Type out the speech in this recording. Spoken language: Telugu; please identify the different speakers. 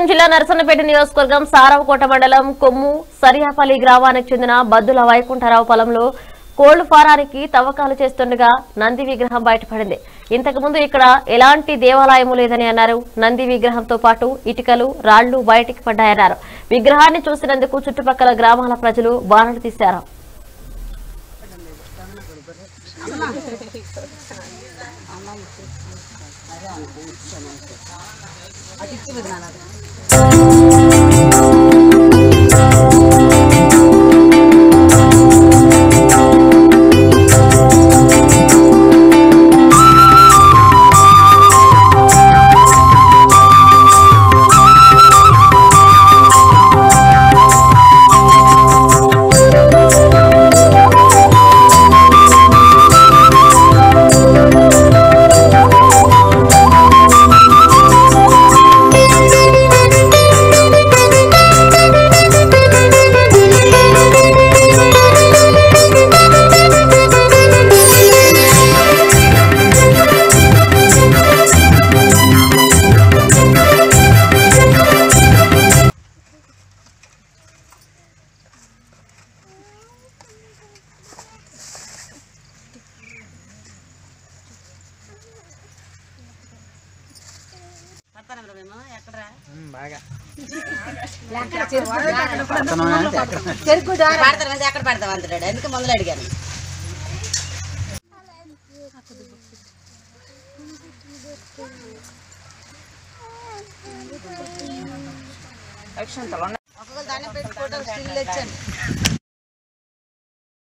Speaker 1: కొమరంభీం జిల్లా నరసన్నపేట నియోజకవర్గం సారవకోట మండలం కొమ్ము సరియాపల్లి గ్రామానికి చెందిన బద్దుల వైకుంఠరావు పొలంలో కోళ్లు ఫారానికి తవ్వకాలు చేస్తుండగా నంది విగ్రహం బయటపడింది ఇంతకుముందు ఇక్కడ ఎలాంటి దేవాలయము లేదని అన్నారు నంది విగ్రహంతో పాటు ఇటుకలు రాళ్లు బయటికి పడ్డాయన్నారు విగ్రహాన్ని చూసినందుకు చుట్టుపక్కల గ్రామాల ప్రజలు బాణలు తీశారు
Speaker 2: పడతారు కదా ఎక్కడ పడతావు అంటాడు అందుకే మొదలు అడిగాను ఒక్కొక్కరు దాన్ని పెట్టి ఫోటో స్టిల్ తెచ్చాను